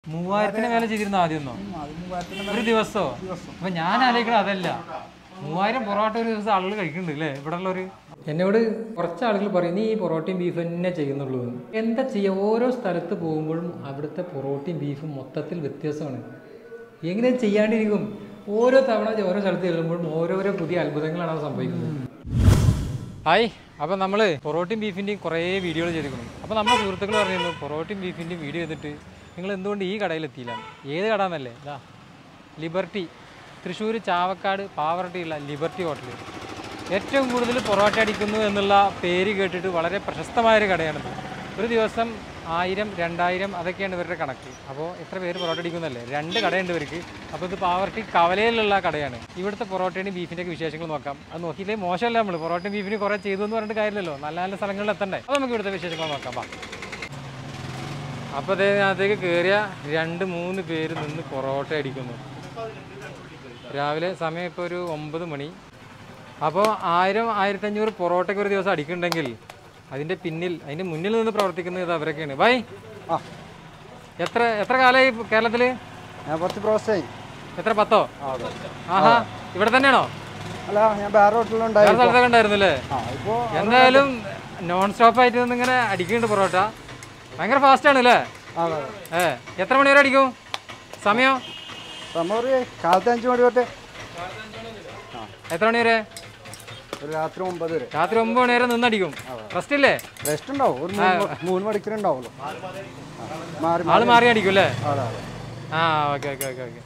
മൂവായിരത്തിന് മേലെ ചെയ്തിരുന്നു ആദ്യം ഒന്നോ അത് മൂവായിരത്തിന് ഒരു ദിവസമോ ദിവസം. അപ്പൊ ഞാൻ ആലോചിക്കണം അതല്ല മൂവായിരം പൊറോട്ട ഒരു ദിവസം ആളുകൾ കഴിക്കുന്നുണ്ട് അല്ലേ ഇവിടെ ഉള്ളൊരു എന്നോട് കുറച്ച് ആളുകൾ പറയും നീ ഈ പൊറോട്ടയും ബീഫ് തന്നെ ചെയ്യുന്നുള്ളൂ എന്ന്." എന്താ ചെയ്യുക ഓരോ സ്ഥലത്ത് പോകുമ്പോഴും അവിടുത്തെ പൊറോട്ടയും ബീഫും മൊത്തത്തിൽ വ്യത്യാസമാണ് എങ്ങനെ ചെയ്യാണ്ടിരിക്കും ഓരോ തവണ ഓരോ സ്ഥലത്ത് ചെല്ലുമ്പോഴും ഓരോരോ പുതിയ അത്ഭുതങ്ങളാണ് അവിടെ സംഭവിക്കുന്നത് ഹായ് അപ്പോൾ നമ്മൾ പൊറോട്ടയും ബീഫിൻ്റെയും കുറേ വീഡിയോകൾ ചെയ്തിരിക്കുന്നു അപ്പോൾ നമ്മുടെ സുഹൃത്തുക്കൾ പറഞ്ഞിരുന്നു പൊറോട്ടയും ബീഫിൻ്റെയും വീഡിയോ ചെയ്തിട്ട് നിങ്ങൾ എന്തുകൊണ്ട് ഈ കടയിലെത്തിയില്ല ഏത് കട എന്നല്ലേ ഇതാ ലിബർട്ടി തൃശ്ശൂർ ചാവക്കാട് പാവറട്ടിയുള്ള ലിബർട്ടി ഹോട്ടൽ ഏറ്റവും കൂടുതൽ പൊറോട്ട അടിക്കുന്നു എന്നുള്ള പേര് കേട്ടിട്ട് വളരെ പ്രശസ്തമായൊരു കടയാണിത് ഒരു ദിവസം ആയിരം രണ്ടായിരം അതൊക്കെയാണ് ഇവരുടെ കണക്ക് അപ്പോൾ എത്ര പേര് പൊറോട്ട അടിക്കുന്നല്ലേ രണ്ട് കടയുണ്ട് ഇവർക്ക് അപ്പോൾ ഇത് പാവർട്ടി കവലയിലുള്ള കടയാണ് ഇവിടുത്തെ പൊറോട്ടയും ബീഫിൻ്റെ ഒക്കെ വിശേഷങ്ങൾ നോക്കാം അത് നോക്കിയില്ലേ മോശമല്ല നമ്മൾ പൊറോട്ടയും ബീഫിന് കുറേ ചെയ്തു എന്ന് പറഞ്ഞിട്ട് കാര്യമില്ലല്ലോ നല്ല നല്ല സ്ഥലങ്ങളിൽ എത്തണ്ടേ അപ്പോൾ നമുക്ക് ഇവിടുത്തെ വിശേഷങ്ങൾ നോക്കാം വാ അപ്പോൾ അതേ അതിനകത്തേക്ക് കയറിയ രണ്ട് മൂന്ന് പേര് നിന്ന് പൊറോട്ട അടിക്കുന്നു രാവിലെ സമയം ഇപ്പോൾ ഒരു ഒമ്പത് മണി അപ്പോൾ ആയിരം ആയിരത്തഞ്ഞൂറ് പൊറോട്ടയ്ക്ക് ഒരു ദിവസം അടിക്കുന്നുണ്ടെങ്കിൽ അതിൻ്റെ പിന്നിൽ അതിൻ്റെ മുന്നിൽ നിന്ന് പ്രവർത്തിക്കുന്നത് ഇത് അവരൊക്കെയാണ് ബൈ ആ എത്ര എത്ര കാലമായി കേരളത്തിൽ ഞാൻ കുറച്ച് പ്രോസസ്സായി എത്ര പത്തോ ആഹാ ഇവിടെ തന്നെയാണോ അല്ല ഞാൻ വേറെ ഹോട്ടലിലുണ്ടായി വേറെ സ്ഥലത്തൊക്കെ ഉണ്ടായിരുന്നു അല്ലേ ആ ഇപ്പോൾ എന്തായാലും നോൺ സ്റ്റോപ്പ് ആയിട്ട് നിന്ന് ഇങ്ങനെ അടിക്കുന്നുണ്ട് പൊറോട്ട ഭയങ്കര ഫാസ്റ്റ് ആണ് അല്ലേ അതെ ഏ എത്ര മണി വരെ അടിക്കും സമയം നമ്മൾ ഒരു കാലത്ത് അഞ്ച് മണി തൊട്ട് എത്ര മണി വരെ ഒരു രാത്രി ഒമ്പത് വരെ രാത്രി ഒമ്പത് മണി വരെ നിന്നടിക്കും റെസ്റ്റ് ഇല്ലേ റെസ്റ്റ് ഉണ്ടാവും ഒരു മൂന്ന് മ- മൂന്ന് മണിക്കൂർ ഉണ്ടാവുമല്ലോ ആ. മാറി ആള് മാറി അടിക്കും അല്ലേ അതെ അതെ ആ ഓക്കെ ഓക്കെ ഓക്കെ ഓക്കെ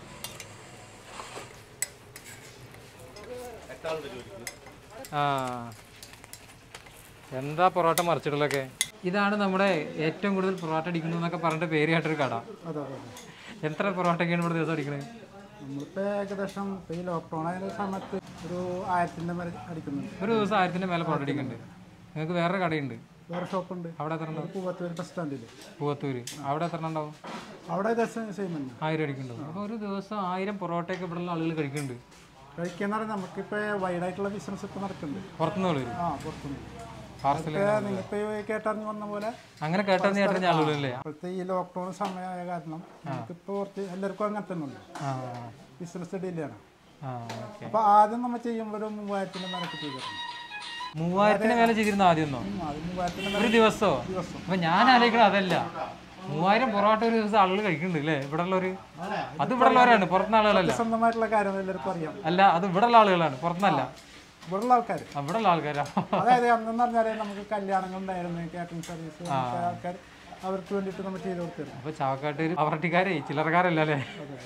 ആ എന്താ പൊറോട്ട മറിച്ചിടലൊക്കെ ഇതാണ് നമ്മുടെ ഏറ്റവും കൂടുതൽ പൊറോട്ട അടിക്കുന്നു എന്നൊക്കെ പറഞ്ഞിട്ട് പേര് കേട്ടൊരു കട അതെ അതെ അതെ എത്ര പൊറോട്ടയൊക്കെയാണ് ഇവിടെ ദിവസം അടിക്കണത് നമ്മളിപ്പോൾ ഏകദേശം ഇപ്പോൾ ഈ ലോക്ക്ഡൗൺ ആയ സമയത്ത് ഒരു ആയിരത്തിൻ്റെ മേലെ അടിക്കുന്നുണ്ട് ഒരു ദിവസം ആയിരത്തിന്റെ മേലെ പൊറോട്ട അടിക്കുന്നുണ്ട് നിങ്ങൾക്ക് വേറെ കടയുണ്ട് വേറെ ഷോപ്പുണ്ട് അവിടെ എത്ര ഉണ്ടാവും പൂവത്തൂർ ബസ് സ്റ്റാൻഡിൽ പൂവത്തൂര് അവിടെ എത്ര ഉണ്ടാവും അവിടെ ഏകദേശം സെയിം തന്നെ ആയിരം അടിക്കുന്നുണ്ടാവും അപ്പോൾ ഒരു ദിവസം ആയിരം പൊറോട്ടയൊക്കെ ഇവിടെയുള്ള ആളുകൾ കഴിക്കുന്നുണ്ട് കഴിക്കുന്ന പറഞ്ഞാൽ നമുക്കിപ്പോൾ വൈഡായിട്ടുള്ള ബിസിനസ് ഇപ്പോൾ നടക്കുന്നുണ്ട് പുറത്തുനിന്ന് വരും ആ പുറത്തുനിന്ന് പാർസൽ നിങ്ങളിപ്പോൾ കേട്ടറിഞ്ഞ് വന്ന പോലെ അങ്ങനെ കേട്ടെന്ന് ചേട്ടൻ ആളുകളല്ലേ ഇപ്പോഴത്തെ ഈ ലോക്ക്ഡൗൺ സമയമായ കാരണം നമുക്കിപ്പോൾ കുറച്ച് എല്ലാവർക്കും അങ്ങനെ തന്നെ ഉണ്ട് ആ ബിസിനസ് ഡീലാണ് ആ ഓക്കെ അപ്പോൾ ആദ്യം നമ്മൾ ചെയ്യുമ്പോൾ ഒരു മൂവായിരത്തിൻ്റെ മേലൊക്കെ ചെയ്തിരുന്നു മൂവായിരത്തിന് മേലെ ചെയ്തിരുന്നു ആദ്യം ഒന്നോ ഉം, അത് മൂവായിരത്തിൻ്റെ ഒരു ദിവസമോ ദിവസം അപ്പൊ ഞാൻ ആലോചിക്കണം അതല്ല മൂവായിരം പൊറോട്ട ഒരു ദിവസം ആളുകൾ കഴിക്കുന്നുണ്ട് അല്ലേ ഇവിടെ ഉള്ളവര് അത് ഇവിടെ ഉള്ളവരാണ് പുറത്തുനിന്ന് ആളുകളല്ല സ്വന്തമായിട്ടുള്ള കാര്യം എല്ലാവർക്കും അറിയാം അല്ല അത് ഇവിടെ ഉള്ള ആളുകളാണ് പുറത്തുനിന്നല്ല ഇവിടെയുള്ള ആൾക്കാർ ഇവിടെ ഉള്ള ആൾക്കാരാ അതായത് അന്നെന്ന് പറഞ്ഞാൽ നമുക്ക് കല്യാണങ്ങൾ ഉണ്ടായിരുന്നു കാറ്ററിംഗ് സർവീസ് ആൾക്കാർ അവർക്ക് വേണ്ടിയിട്ട് നമ്മൾ ചെയ്ത് കൊടുത്തിരുന്നു അപ്പൊ ചാവക്കാട്ടൂര് അവറട്ടിക്കാരേ ചില്ലറക്കാരല്ല അല്ലേ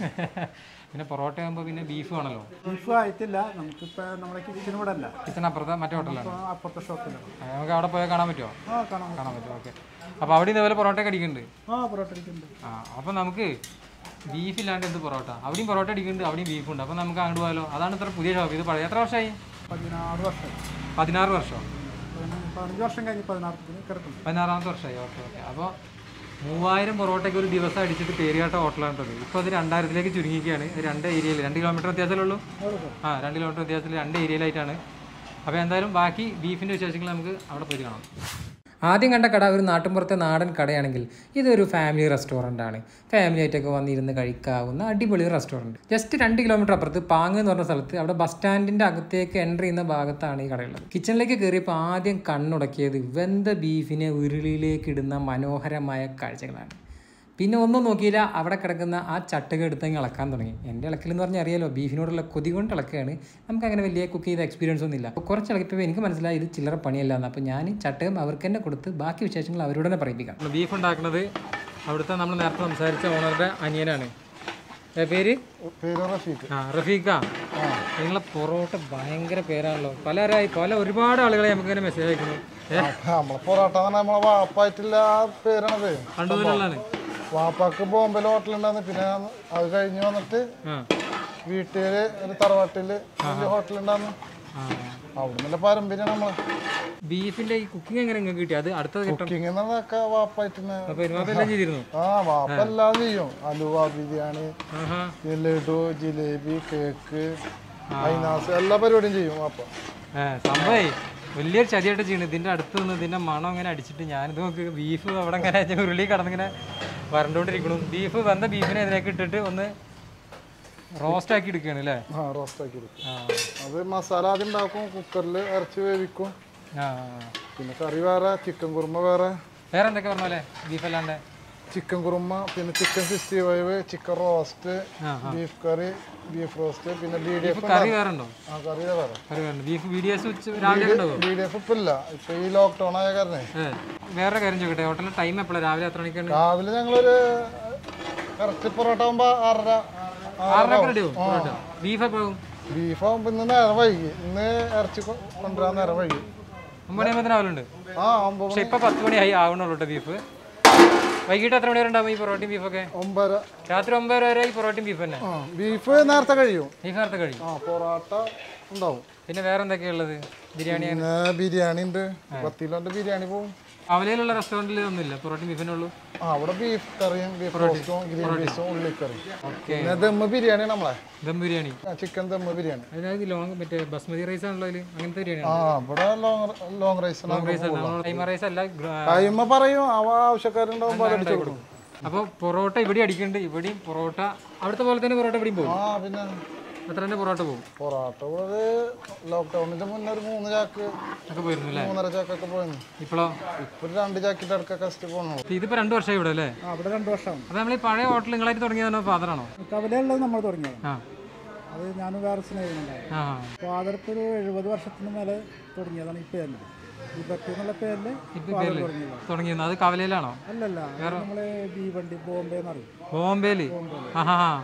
പിന്നെ പൊറോട്ട ആകുമ്പോ പിന്നെ ബീഫ് വേണല്ലോ ബീഫ് ആയിട്ടില്ല നമുക്കിപ്പോൾ നമ്മുടെ കിച്ചൺ ഇവിടെ അല്ല കിച്ചൺ അപ്പുറത്തെ മറ്റേ ഹോട്ടലാണ് ഇപ്പോൾ അപ്പുറത്തെ ഷോപ്പിലാണ് ആ, നമുക്ക് അവിടെ പോയാൽ കാണാൻ പറ്റുമോ ആ കാണാം കാണാൻ പറ്റും ഓക്കെ അപ്പൊ അവിടെ ഇതേപോലെ പൊറോട്ട അടിക്കുന്നുണ്ട് ആ പൊറോട്ട അടിക്കുന്നുണ്ട് ആ അപ്പൊ നമുക്ക് ബീഫ് ഇല്ലാണ്ട് എന്ത് പൊറോട്ട അവിടെയും പൊറോട്ട അടിക്കുന്നുണ്ട് അവിടെയും ബീഫ് ഉണ്ട് അപ്പൊ നമുക്ക് അങ്ങോട്ട് പോയാലോ അതാണ് ഇത്ര പുതിയ ഷോപ്പ് ഇത് പഴയ എത്ര വർഷമായി പതിനാറ് വർഷം പതിനാറ് വർഷം പതിനഞ്ച് പതിനഞ്ച് വർഷം കഴിഞ്ഞ് പതിനാറത്തിന് കിടക്കുന്നു പതിനാറാമത്തെ വർഷമായി ഓക്കെ ഓക്കെ അപ്പോൾ മൂവായിരം പൊറോട്ടയ്ക്ക് ഒരു ദിവസം അടിച്ചിട്ട് പേരുകാട്ട ഹോട്ടലാണ് കേട്ടത് ഇപ്പോൾ അത് രണ്ടായിരത്തിലേക്ക് ചുരുങ്ങിക്കുകയാണ് ഇത് രണ്ട് ഏരിയയിൽ രണ്ട് കിലോമീറ്റർ വ്യത്യാസമേ ഉള്ളൂ ആ രണ്ട് കിലോമീറ്റർ വ്യത്യാസത്തിൽ രണ്ട് ഏരിയയിലായിട്ടാണ് അപ്പോൾ എന്തായാലും ബാക്കി ബീഫിൻ്റെ വിശേഷങ്ങൾ നമുക്ക് അവിടെ പോയി കാണാം ആദ്യം കണ്ട കട ഒരു നാട്ടിൻപുറത്തെ നാടൻ കടയാണെങ്കിൽ ഇതൊരു ഫാമിലി റെസ്റ്റോറൻ്റ് ആണ് ഫാമിലി ആയിട്ടൊക്കെ വന്നിരുന്ന് കഴിക്കാവുന്ന അടിപൊളി റെസ്റ്റോറൻറ്റ് ജസ്റ്റ് രണ്ട് കിലോമീറ്റർ അപ്പുറത്ത് പാങ് എന്ന് പറഞ്ഞ സ്ഥലത്ത് അവിടെ ബസ് സ്റ്റാൻഡിൻ്റെ അകത്തേക്ക് എൻ്റർ ചെയ്യുന്ന ഭാഗത്താണ് ഈ കടയുള്ളത് കിച്ചണിലേക്ക് കയറിയപ്പോൾ ആദ്യം കണ്ണുടക്കിയത് വെന്ത ബീഫിനെ ഉരുളിയിലേക്ക് ഇടുന്ന മനോഹരമായ കാഴ്ചകളാണ് പിന്നെ ഒന്നും നോക്കിയില്ല അവിടെ കിടക്കുന്ന ആ ചട്ടുക എടുത്തങ്ങ് ഇളക്കാൻ തുടങ്ങി എൻ്റെ ഇളക്കൽ എന്ന് പറഞ്ഞാൽ അറിയാലോ ബീഫിനോടുള്ള കൊതി കൊണ്ട് ഇളക്കുകയാണ് നമുക്ക് അങ്ങനെ വലിയ കുക്ക് ചെയ്ത എക്സ്പീരിയൻസ് ഒന്നും ഇല്ല അപ്പോൾ കുറച്ച് ഇളക്കിയപ്പോൾ എനിക്ക് മനസ്സിലായി ഇത് ചില്ലറ പണിയല്ല എന്ന് അപ്പോൾ ഞാൻ ചട്ടകം അവർക്ക് തന്നെ കൊടുത്ത് ബാക്കി വിശേഷങ്ങൾ അവരോട് തന്നെ പറയിപ്പിക്കാം ബീഫ് ഉണ്ടാക്കുന്നത് അവിടുത്തെ നമ്മൾ നേരത്തെ സംസാരിച്ച ഓണറുടെ അനിയനാണ് പേര് പേര് റഫീഖ് ആ റഫീഖ നിങ്ങളെ പൊറോട്ട ഭയങ്കര പേരാണല്ലോ പലരായി പല ഒരുപാട് ആളുകളെ നമുക്ക് ഇങ്ങനെ മെസ്സേജ് അയക്കുന്നു ഏ നമ്മളെ പൊറോട്ട എന്ന് പറഞ്ഞാൽ നമ്മളെ വാപ്പായിട്ടുള്ള ആ പേരാണത് കണ്ടു മുതലുള്ളതാണ് വാപ്പാക്ക് ബോംബെയിൽ ഹോട്ടലുണ്ടായിരുന്നു പിന്നെ അത് കഴിഞ്ഞ് വന്നിട്ട് ആ വീട്ടില് ഒരു തറവാട്ടില് വലിയ ഹോട്ടലുണ്ടായിരുന്നു ആ അവിടെ നിന്നുള്ള പാരമ്പര്യം നമ്മളെ ബീഫിന്റെ ഈ കുക്കിംഗ് എങ്ങനെ നിങ്ങൾക്ക് കിട്ടി അത് അടുത്തത് കിട്ടും കുക്കിംഗ് എന്നൊക്കെ വാപ്പായിട്ട് അപ്പൊ എല്ലാം ചെയ്തിരുന്നു ആ വാപ്പ എല്ലാം ചെയ്യും അലുവ ബിരിയാണി ആഹാ ഈ ലഡു ജിലേബി കേക്ക് ഐനാസ് എല്ലാ പരിപാടിയും ചെയ്യും വാപ്പ ഏ സംഭവേ വലിയൊരു ചതിയായിട്ട് ചെയ്യണം ഇതിന്റെ അടുത്ത് നിന്ന് ഇതിന്റെ മണം ഇങ്ങനെ അടിച്ചിട്ട് ഞാനിത് നോക്ക് ബീഫ് അവിടെ ഇങ്ങനെ ഉരുളി കടന്നിങ്ങനെ വരണ്ടോണ്ടിരിക്കണു ബീഫ് വന്ന ബീഫിനെ ഇതിലേക്ക് ഇട്ടിട്ട് ഒന്ന് റോസ്റ്റ് ആക്കി എടുക്കുകയാണ് അല്ലേ ആ റോസ്റ്റ് ആക്കി എടുക്കും ആ അത് മസാല ആദ്യം ഉണ്ടാക്കും കുക്കറിൽ ഇറച്ചി വേവിക്കും ആ പിന്നെ കറി വേറെ ചിക്കൻ കുറുമ വേറെ വേറെ എന്തൊക്കെ പറഞ്ഞോലെ ബീഫ് അല്ലാണ്ട് ചിക്കൻ കുറുമ പിന്നെ chicken sixty five chicken roast ആ ബീഫ് കറി ബീഫ് റോസ്റ്റ് പിന്നെ ബി ഡി എഫ് കറി വേറെ ഉണ്ടോ ആ കറി വേറെ കറി വേറെ ബീഫ് ബി ഡി എസ് ഉച്ച രാവിലെ ഉണ്ടാവോ ബി ഡി എഫ് ഇപ്പം ഇല്ല ഇപ്പൊ ഈ ലോക്ക്ഡൗൺ ആയ കാരണേ ഏ വേറെ കാര്യം ചോദിക്കട്ടെ ഹോട്ടലിൽ ടൈം എപ്പോഴാണ് രാവിലെ എത്ര മണിക്കാണ് രാവിലെ ഞങ്ങളൊരു കറക്റ്റ് പൊറോട്ട ആകുമ്പോ ആറര ആറരക്ക് റെഡി ആവും പൊറോട്ട ബീഫ് എപ്പോഴും ബീഫ് ആകുമ്പോ ഇന്ന് നേരം വൈകി ഇന്ന് ഇറച്ചി കൊ- കൊണ്ടുവരാൻ നേരം വൈകി ഒമ്പത് മണിയാകുമ്പോൾ രാവിലെ ആ ഒമ്പത് പക്ഷെ ഇപ്പൊ പത്ത് മണിയായി ആവണുള്ളൂ കേട്ടോ ബീഫ് വൈകിട്ട് എത്ര മണി വരെ ഉണ്ടാവും ഈ പൊറോട്ടയും ബീഫൊക്കെ ഒമ്പതര രാത്രി ഒമ്പത് വരെ ഈ പൊറോട്ടയും ബീഫ് തന്നെ ആ ബീഫ് നേരത്തെ കഴിയും ബീഫ് നേരത്തെ കഴിയും ആ പൊറോട്ട ഉണ്ടാവും പിന്നെ വേറെ എന്തൊക്കെയാ ഉള്ളത് ബിരിയാണി പിന്നെ ബിരിയാണി ഉണ്ട് പത്ത് കിലോന്റെ ബിരിയാണി പോവും അവലയിലുള്ള റെസ്റ്റോറൻറ്റിൽ ഒന്നുമില്ല പൊറോട്ടയും ബീഫിനേ ഉള്ളൂ ആ അവിടെ ബീഫ് കറിയും ബീഫ് റോസ്റ്റും ഗ്രീൻ പീസും ഉള്ളിക്കറി ഓക്കെ പിന്നെ ദമ്മ് ബിരിയാണി നമ്മളെ ദം ബിരിയാണി ചിക്കൻ ദമ്മ് ബിരിയാണി അതിനകത്ത് ലോങ് മറ്റേ ബസ്മതി റൈസ് ആണല്ലോ അതിൽ അങ്ങനത്തെ ബിരിയാണി ആ ഇവിടെ ലോങ് ലോങ് റൈസ് റൈസ് അല്ല നമ്മൾ കൈമ റൈസ് അല്ല ഗ്ര- കൈമ പറയും അവ ആവശ്യക്കാരുണ്ടാവുമ്പോ അതടിച്ചു കൊടുക്കും അപ്പോൾ പൊറോട്ട ഇവിടെ അടിക്കുന്നുണ്ട് ഇവിടെയും പൊറോട്ട അവിടുത്തെ പോലെ തന്നെ പൊറോട്ട ഇവിടെയും പോകും ആ പിന്നെ എത്ര തന്നെ പൊറോട്ട പോകും പൊറോട്ട ഇവിടെ ലോക്ക്ഡൌണിന്റെ മുന്നേ ഒരു മൂന്ന് ചാക്ക് ഒക്കെ പോയിരുന്നു അല്ലേ മൂന്നര ചാക്കൊക്കെ പോയിരുന്നു ഇപ്പോഴോ ഇപ്പൊ ഒരു രണ്ട് ചാക്കിന്റെ അടുക്ക കസ്റ്റ് പോകണു ഇതിപ്പോ രണ്ട് വർഷമായി ഇവിടെ അല്ലേ ആ അവിടെ രണ്ട് വർഷം അപ്പോൾ നമ്മൾ ഈ പഴയ ഹോട്ടൽ നിങ്ങളായിട്ട് തുടങ്ങിയതാണോ ഫാദറാണോ കവലയുള്ളത് നമ്മൾ തുടങ്ങിയത് ആ അത് ഞാൻ വേറെ സ്നേഹിക്കുന്നുണ്ടായിരുന്നു ആ ഫാദർ ഇപ്പോൾ ഒരു എഴുപത് വർഷത്തിന് മേലെ തുടങ്ങിയതാണ് ഈ പേരിൽ ഈ ബക്കി എന്നുള്ള പേരിൽ ഫാദർ തുടങ്ങിയത് തുടങ്ങിയത് അത് കവലയിലാണോ അല്ലല്ല നമ്മള് ഭീവണ്ടി ബോംബെ എന്നറിയും ബോംബെയിൽ ആ ഹാ ഹാ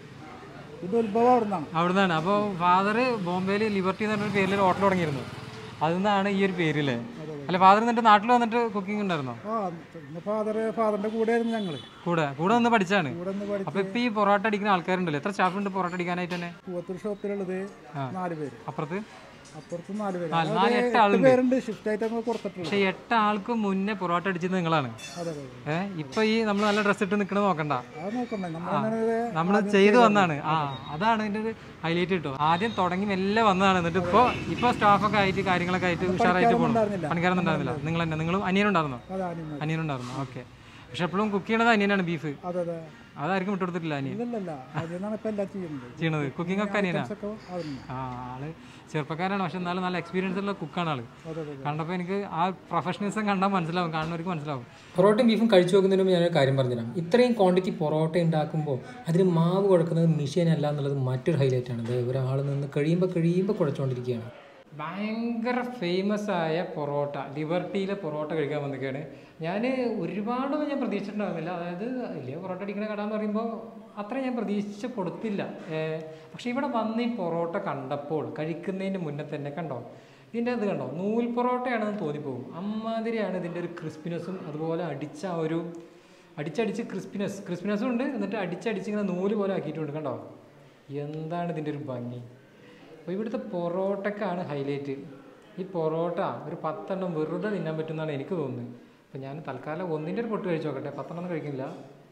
ഇത് ഉത്ഭവം അവിടെ നിന്നാണ് അവിടുന്നാണ് അപ്പോൾ ഫാദർ ബോംബെയിൽ ലിബർട്ടി എന്ന് പറഞ്ഞൊരു പേരിൽ ഒരു ഹോട്ടൽ തുടങ്ങിയിരുന്നു അതിൽ നിന്നാണ് ഈ ഒരു പേര് അല്ലേ അല്ല ഫാദർ എന്നിട്ട് നാട്ടിൽ വന്നിട്ട് കുക്കിംഗ് ഉണ്ടായിരുന്നോ ആ ഫാദർ ഫാദറിന്റെ കൂടെ ആയിരുന്നു ഞങ്ങൾ കൂടെ കൂടെ നിന്ന് പഠിച്ചാണ് കൂടെ നിന്ന് പഠിച്ച് അപ്പോൾ ഇപ്പോൾ ഈ പൊറോട്ട അടിക്കുന്ന ആൾക്കാരുണ്ടല്ലോ എത്ര സ്റ്റാഫ് ഉണ്ട് പൊറോട്ട അടിക്കാനായിട്ട് തന്നെ പൂവത്തൂർ ഷോപ്പിലുള്ളത് നാല് പേര് അപ്പുറത്ത് അപ്പുറത്ത് നാല് പേര് നാല് അതായത് എട്ട് എട്ട് ആളുണ്ട് പേരുണ്ട് ഷിഫ്റ്റ് ആയിട്ട് നമ്മൾ കൊടുത്തിട്ടുള്ളത് പക്ഷേ എട്ട് ആൾക്ക് മുന്നേ പൊറോട്ട അടിച്ചത് നിങ്ങളാണ് അതെ അതെ ഏഹ് ഇപ്പൊ ഈ നമ്മൾ നല്ല ഡ്രസ്സ് ഇട്ട് നിൽക്കണത് നോക്കണ്ട അത് നോക്കണ്ടേ നമ്മളങ്ങനെ നമ്മൾ ചെയ്തു വന്നാണ് ആ അതാണ് ഇതിന്റെ ഒരു ഹൈലൈറ്റ് കിട്ടും ആദ്യം തുടങ്ങി മെല്ലെ വന്നതാണ് എന്നിട്ട് ഇപ്പോൾ ഇപ്പോൾ സ്റ്റാഫൊക്കെ ആയിട്ട് കാര്യങ്ങളൊക്കെ ആയിട്ട് ഉഷാറായിട്ട് പോകണം ഉണ്ടായിരുന്നില്ല. പണിക്കാരൊന്നും ഉണ്ടായിരുന്നില്ല നിങ്ങൾ തന്നെ നിങ്ങളും അനിയനുണ്ടായിരുന്നോ അതെ അനിയന്മാർ അനിയനുണ്ടായിരുന്നു ഓക്കെ പക്ഷെ എപ്പോഴും കുക്ക് ചെയ്യണത് അനിയനാണ് ബീഫ് അതെ അതെ അതായിരിക്കും വിട്ടുകൊടുത്തിട്ടില്ല അനിയൻ ഇല്ലല്ല അനിയനാണ് ഇപ്പൊ എല്ലാം ചെയ്യുന്നത് ചെയ്യണത് കുക്കിംഗ് ഒക്കെ അനിയനാ ഒക്കെ അതിന് ആ ആള് ചെറുപ്പക്കാരാണ് പക്ഷെ എന്നാലും നല്ല എക്സ്പീരിയൻസ് ഉള്ള കുക്കാണ് ആള് അതെ അതെ കണ്ടപ്പോൾ എനിക്ക് ആ പ്രൊഫഷണലിസം കണ്ടാൽ മനസ്സിലാവും കാണുന്നവർക്ക് മനസ്സിലാവും പൊറോട്ടയും ബീഫും കഴിച്ചു നോക്കുന്നതിന് മുമ്പ് ഞാനൊരു കാര്യം പറഞ്ഞുതരാം ഇത്രയും ക്വാണ്ടിറ്റി പൊറോട്ട ഉണ്ടാക്കുമ്പോൾ അതിന് മാവ് കുഴക്കുന്നത് മെഷീൻ അല്ല എന്നുള്ളത് മറ്റൊരു ഹൈലൈറ്റ് ആണ് ഒരാൾ നിന്ന് കഴിയുമ്പോൾ കഴിയുമ്പോൾ കുഴച്ചുകൊണ്ടിരിക്കുകയാണ് ഭയങ്കര ഫേമസ് ആയ പൊറോട്ട ലിബർട്ടിയിലെ പൊറോട്ട കഴിക്കാൻ വന്നിരിക്കുകയാണ് ഞാൻ ഒരുപാടൊന്നും ഞാൻ പ്രതീക്ഷിച്ചിട്ടുണ്ടാകുന്നില്ല അതായത് വലിയ പൊറോട്ട അടിക്കുന്ന കട എന്ന് പറയുമ്പോൾ അത്ര ഞാൻ പ്രതീക്ഷിച്ച് കൊടുത്തില്ല ഏർ പക്ഷേ ഇവിടെ വന്ന് ഈ പൊറോട്ട കണ്ടപ്പോൾ കഴിക്കുന്നതിന് മുന്നേ തന്നെ കണ്ടോ ഇതിൻ്റെ ഇത് കണ്ടോ നൂൽ പൊറോട്ടയാണെന്ന് തോന്നിപ്പോകും അമ്മാതിരിയാണ് ഇതിൻ്റെ ഒരു ക്രിസ്പിനെസ്സും അതുപോലെ അടിച്ച ആ ഒരു അടിച്ചടിച്ച് ക്രിസ്പിനെസ് ക്രിസ്പിനെസ്സും ഉണ്ട് എന്നിട്ട് അടിച്ചടിച്ച് ഇങ്ങനെ നൂല് പോലെ ആക്കിയിട്ടുണ്ട് കണ്ടോ എന്താണ് ഇതിൻ്റെ ഒരു ഭംഗി അപ്പോൾ ഇവിടുത്തെ പൊറോട്ടക്കാണ് ഹൈലൈറ്റ് ഈ പൊറോട്ട ഒരു പത്തെണ്ണം വെറുതെ തിന്നാൻ പറ്റുമെന്നാണ് എനിക്ക് തോന്നുന്നത് അപ്പോൾ ഞാൻ തൽക്കാലം ഒന്നിൻ്റെ ഒരു പൊട്ട് കഴിച്ച് നോക്കട്ടെ പത്തെണ്ണം ഒന്നും കഴിക്കില്ല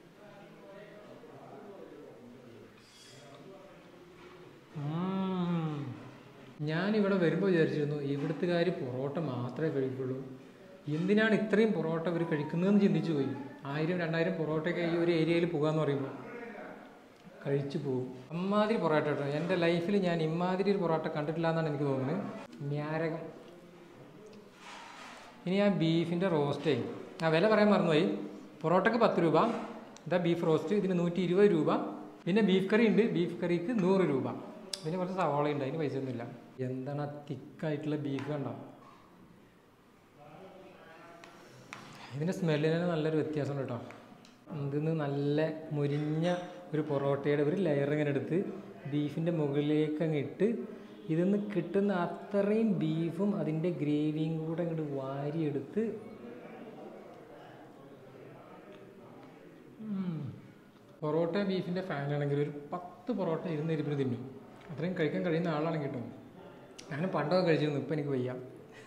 ഉം. ഞാനിവിടെ വരുമ്പോൾ വിചാരിച്ചിരുന്നു ഇവിടുത്തുകാർ പൊറോട്ട മാത്രമേ കഴിക്കുള്ളൂ എന്തിനാണ് ഇത്രയും പൊറോട്ട ഇവർ കഴിക്കുന്നതെന്ന് ചിന്തിച്ചു പോയി ആയിരം രണ്ടായിരം പൊറോട്ടയൊക്കെ ഈ ഒരു ഏരിയയിൽ പോകാമെന്ന് പറയുമ്പോൾ കഴിച്ചു പോകും അമ്മാതിരി പൊറോട്ട കേട്ടോ എൻ്റെ ലൈഫിൽ ഞാൻ ഇമ്മാതിരി ഒരു പൊറോട്ട കണ്ടിട്ടില്ല എന്നാണ് എനിക്ക് തോന്നുന്നത് ഞാരകം ഇനി ആ ബീഫിൻ്റെ റോസ്റ്റേ ആ വില പറയാൻ മറന്നുപോയി പൊറോട്ടക്ക് പത്ത് രൂപ ഇതാ ബീഫ് റോസ്റ്റ് ഇതിന് നൂറ്റി ഇരുപത് രൂപ പിന്നെ ബീഫ് കറി ഉണ്ട് ബീഫ് കറിക്ക് നൂറ് രൂപ പിന്നെ കുറച്ച് സവാള ഉണ്ട് അതിന് പൈസ ഒന്നുമില്ല എന്താണ് ആ തിക്കായിട്ടുള്ള ബീഫ് കണ്ടോ ഇതിൻ്റെ സ്മെല്ലിന് തന്നെ നല്ലൊരു വ്യത്യാസമുണ്ട് കേട്ടോ ഇതിന്ന് നല്ല മുരിഞ്ഞ ഒരു പൊറോട്ടയുടെ ഒരു ലെയർ ഇങ്ങനെ എടുത്ത് ബീഫിൻ്റെ മുകളിലേക്ക് അങ്ങ് ഇട്ട് ഇതിന്ന് കിട്ടുന്ന അത്രയും ബീഫും അതിൻ്റെ ഗ്രേവിയും കൂടെ അങ്ങോട്ട് വാരിയെടുത്ത് ഉം. പൊറോട്ട ബീഫിൻ്റെ ഫാനാണെങ്കിൽ ഒരു പത്ത് പൊറോട്ട ഇരുന്ന് ഇരിപ്പിന് തിന്നും അത്രയും കഴിക്കാൻ കഴിയുന്ന ആളാണ് കിട്ടും ഞാൻ പണ്ടൊക്കെ കഴിച്ചിരുന്നു ഇപ്പം എനിക്ക് വയ്യ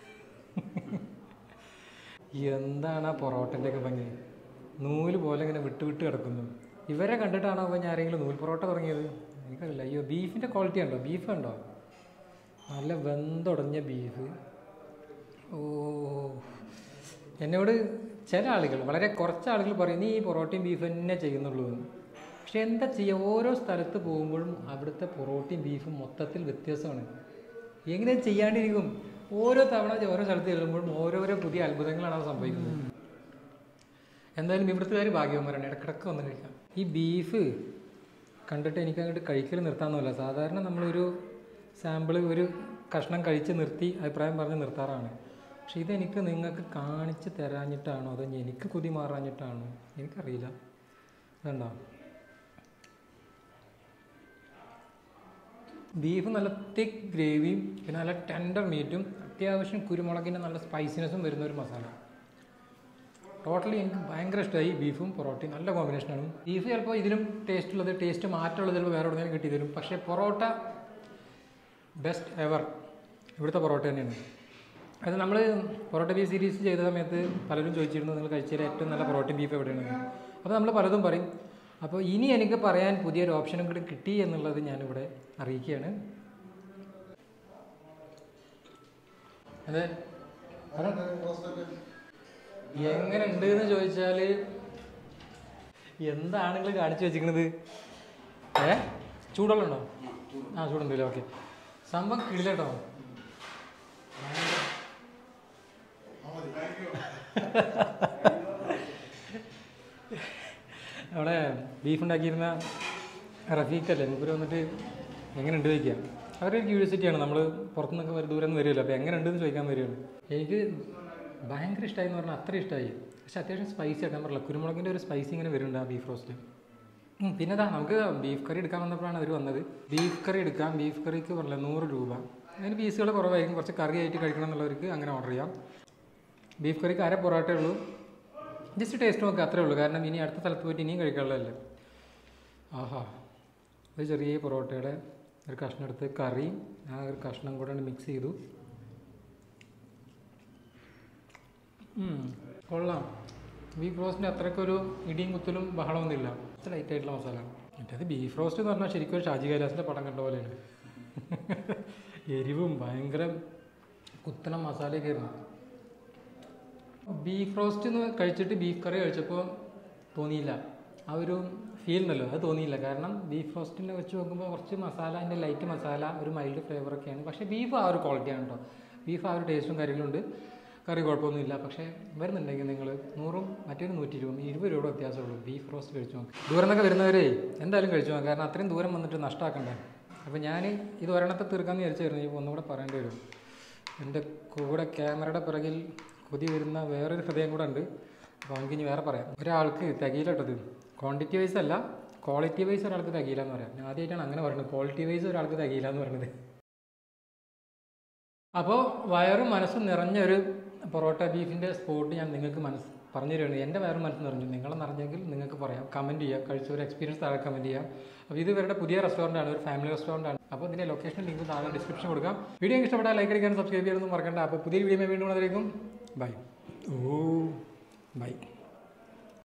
എന്താണ് ആ പൊറോട്ടൻ്റെ ഒക്കെ ഭംഗി നൂല് പോലെ ഇങ്ങനെ വിട്ട് വിട്ട് കിടക്കുന്നു ഇവരെ കണ്ടിട്ടാണോ അപ്പോൾ ഞാൻ ആരെങ്കിലും നൂൽ പൊറോട്ട തുടങ്ങിയത് എനിക്കറിയില്ല അയ്യോ ബീഫിൻ്റെ ക്വാളിറ്റി ഉണ്ടോ ബീഫ് ഉണ്ടോ നല്ല വെന്തുടഞ്ഞ ബീഫ് ഓ എന്നോട് ചില ആളുകൾ വളരെ കുറച്ച് ആളുകൾ പറയും നീ ഈ പൊറോട്ടയും ബീഫ് തന്നെ ചെയ്യുന്നുള്ളൂ എന്ന് പക്ഷെ എന്താ ചെയ്യുക ഓരോ സ്ഥലത്ത് പോകുമ്പോഴും അവിടുത്തെ പൊറോട്ടയും ബീഫും മൊത്തത്തിൽ വ്യത്യാസമാണ് എങ്ങനെ ചെയ്യാണ്ടിരിക്കും ഓരോ തവണ ഓരോ സ്ഥലത്ത് ചെല്ലുമ്പോഴും ഓരോരോ പുതിയ അത്ഭുതങ്ങളാണ് അത് സംഭവിക്കുന്നത് എന്തായാലും ഇവിടുത്തുകാർ ഭാഗ്യവന്മാരാണ് ഇടക്കിടക്ക് വന്ന് കഴിക്കാം ഈ ബീഫ് കണ്ടിട്ട് എനിക്ക് അങ്ങോട്ട് കഴിക്കൽ നിർത്താമെന്നല്ല സാധാരണ നമ്മളൊരു സാമ്പിൾ ഒരു കഷ്ണം കഴിച്ച് നിർത്തി അഭിപ്രായം പറഞ്ഞ് നിർത്താറാണ് പക്ഷെ ഇതെനിക്ക് നിങ്ങൾക്ക് കാണിച്ച് തരാഞ്ഞിട്ടാണോ അതോ എനിക്ക് കൊതി മാറാഞ്ഞിട്ടാണോ എനിക്കറിയില്ല ഇതുണ്ടോ ബീഫ് നല്ല തിക്ക് ഗ്രേവിയും പിന്നെ നല്ല ടെൻഡർ മീറ്റും അത്യാവശ്യം കുരുമുളകിൻ്റെ നല്ല സ്പൈസിനെസ്സും വരുന്ന ഒരു മസാല ടോട്ടലി എനിക്ക് ഭയങ്കര ഇഷ്ടമായി ബീഫും പൊറോട്ടയും നല്ല കോമ്പിനേഷനാണ് ബീഫ് ചിലപ്പോൾ ഇതിലും ടേസ്റ്റ് ഉള്ളത് ടേസ്റ്റ് മാറ്റമുള്ളത് ചിലപ്പോൾ വേറെ എവിടെയെങ്കിലും കിട്ടി തരും പക്ഷേ പൊറോട്ട ബെസ്റ്റ് എവർ ഇവിടുത്തെ പൊറോട്ട തന്നെയാണ് അത് നമ്മൾ പൊറോട്ട ബീഫ് സീരീസ് ചെയ്ത സമയത്ത് പലരും ചോദിച്ചിരുന്നു നിങ്ങൾ കഴിച്ചതിൽ ഏറ്റവും നല്ല പൊറോട്ട ബീഫ് എവിടെയാണ് അപ്പോൾ നമ്മൾ പലതും പറയും അപ്പോൾ ഇനി എനിക്ക് പറയാൻ പുതിയൊരു ഓപ്ഷനും കൂടി കിട്ടി എന്നുള്ളത് ഞാനിവിടെ അറിയിക്കുകയാണ് അതെ എങ്ങനെ ഉണ്ട് എന്ന് ചോദിച്ചാൽ എന്താണ് നിങ്ങൾ കാണിച്ചു വെച്ചിരിക്കുന്നത് ഏ ചൂടുള്ളതുണ്ടോ ആ ചൂടുണ്ടല്ലോ ഓക്കെ സംഭവം കിടിലട്ടോ അവിടെ ബീഫ് ഉണ്ടാക്കിയിരുന്ന റഫീഖല്ലേ മൂപ്പര് വന്നിട്ട് എങ്ങനെ ഉണ്ട് ചോദിക്കുക അവരൊരു ക്യൂരിയോസിറ്റിയാണ് നമ്മൾ പുറത്തുനിന്നൊക്കെ ഒരു ദൂരം നിന്ന് വരുമല്ലോ അപ്പോൾ എങ്ങനെ ഉണ്ടെന്ന് ചോദിക്കാൻ വരികയാണ് എനിക്ക് ഭയങ്കര ഇഷ്ടമായി എന്ന് പറഞ്ഞാൽ അത്ര ഇഷ്ടമായി പക്ഷെ അത്യാവശ്യം സ്പൈസി ആക്കാൻ പറ്റില്ല കുരുമുളകിൻ്റെ ഒരു സ്പൈസി ഇങ്ങനെ വരുന്നുണ്ട് ആ ബീഫ് റോസ്റ്റ് പിന്നെ അതാ നമുക്ക് ബീഫ് കറി എടുക്കാൻ വന്നപ്പോഴാണ് അവർ വന്നത് ബീഫ് കറി എടുക്കാം ബീഫ് കറിക്ക് പറഞ്ഞില്ല നൂറ് രൂപ അതിന് പീസുകൾ കുറവായിരിക്കും കുറച്ച് കറി ആയിട്ട് കഴിക്കണം എന്നുള്ളവർക്ക് അങ്ങനെ ഓർഡർ ചെയ്യാം ബീഫ് കറിക്ക് അര പൊറോട്ടേ ഉള്ളൂ ജസ്റ്റ് ടേസ്റ്റ് നോക്കുക അത്രേ ഉള്ളൂ കാരണം ഇനി അടുത്ത സ്ഥലത്ത് പോയിട്ട് ഇനിയും കഴിക്കാനുള്ളതല്ലേ ആഹാ ഒരു ചെറിയ പൊറോട്ടയുടെ ഒരു കഷ്ണം എടുത്ത് കറി ആ ഒരു കഷ്ണം കൂടെ മിക്സ് ചെയ്തു ഉം, കൊള്ളാം ബീഫ് റോസ്റ്റിൻ്റെ അത്രയ്ക്കൊരു ഇടിയും കുത്തലും ബഹളമൊന്നുമില്ല കുറച്ച് ലൈറ്റ് ആയിട്ടുള്ള മസാല മറ്റേത് ബീഫ് റോസ്റ്റ് എന്ന് പറഞ്ഞാൽ ശരിക്കും ഒരു ഷാജി കൈലാസിൻ്റെ പടം കണ്ട പോലെയാണ് എരിവും ഭയങ്കര കുത്തണം മസാലയൊക്കെ ആയിരുന്നു ബീഫ് റോസ്റ്റ് എന്ന് കഴിച്ചിട്ട് ബീഫ് കറി കഴിച്ചപ്പോൾ തോന്നിയില്ല ആ ഒരു ഫീൽ ഉണ്ടല്ലോ അത് തോന്നിയില്ല കാരണം ബീഫ് റോസ്റ്റിനെ വെച്ച് നോക്കുമ്പോൾ കുറച്ച് മസാല അതിൻ്റെ ലൈറ്റ് മസാല ഒരു മൈൽഡ് ഫ്ലേവറൊക്കെയാണ് പക്ഷേ ബീഫ് ആ ഒരു ക്വാളിറ്റിയാണ് കേട്ടോ ബീഫ് ആ ഒരു ടേസ്റ്റും കാര്യങ്ങളുണ്ട് കറി കുഴപ്പമൊന്നുമില്ല പക്ഷേ വരുന്നുണ്ടെങ്കിൽ നിങ്ങൾ നൂറും മറ്റൊരു നൂറ്റി ഇരുപതും ഇരുപത് രൂപയുടെ വ്യത്യാസമുള്ളൂ ബീഫ് റോസ്റ്റ് കഴിച്ചു നോക്ക് ദൂരം നിന്നൊക്കെ വരുന്നവരേ എന്തായാലും കഴിച്ചു നോക്കാം കാരണം അത്രയും ദൂരം വന്നിട്ട് നഷ്ടമാക്കണ്ടേ അപ്പോൾ ഞാൻ ഇത് ഒരെണ്ണത്തെ തീർക്കാമെന്ന് വിചാരിച്ചായിരുന്നു ഇപ്പോൾ ഒന്നുകൂടെ പറയേണ്ടി വരും എൻ്റെ കൂടെ ക്യാമറയുടെ പിറകിൽ കൊതി വരുന്ന വേറൊരു ഹൃദയം കൂടെ ഉണ്ട് അപ്പോൾ നമുക്ക് ഇനി വേറെ പറയാം ഒരാൾക്ക് തികയില്ല കേട്ടത് ക്വാണ്ടിറ്റി വൈസ് അല്ല ക്വാളിറ്റി വൈസ് ഒരാൾക്ക് തികയില്ല എന്ന് പറയാം ഞാൻ ആദ്യമായിട്ടാണ് അങ്ങനെ പറയുന്നത് ക്വാളിറ്റി വൈസ് ഒരാൾക്ക് തികയില്ല എന്ന് പറയുന്നത് അപ്പോൾ വയറും മനസ്സും നിറഞ്ഞൊരു പൊറോട്ട ബീഫിൻ്റെ സ്പോട്ട് ഞാൻ നിങ്ങൾക്ക് മനസ്സ് പറഞ്ഞു തരുകയാണ് എൻ്റെ വയറും മനസ്സ് നിറഞ്ഞു നിങ്ങളെ നിറഞ്ഞെങ്കിൽ നിങ്ങൾക്ക് പറയാം കമൻറ്റ് ചെയ്യാം കഴിച്ച ഒരു എക്സ്പീരിയൻസ് താഴെ കമൻറ്റ് ചെയ്യാം അപ്പോൾ ഇത് ഇവരുടെ പുതിയ റെസ്റ്റോറൻ്റ് ആണ് ഒരു ഫാമിലി റെസ്റ്റോറൻ്റ് ആണ് അപ്പോൾ ഇതിൻ്റെ ലൊക്കേഷൻ ലിങ്ക് താഴെ ഡിസ്ക്രിപ്ഷൻ കൊടുക്കാം വീഡിയോ ഇഷ്ടപ്പെട്ടാൽ ലൈക്ക് അടിക്കാനും സബ്സ്ക്രൈബ് ചെയ്യാനൊന്നും മറക്കണ്ട അപ്പോൾ പുതിയ വീഡിയോ വീണ്ടും വന്നതായിരിക്കും ബൈ ഓ ബൈ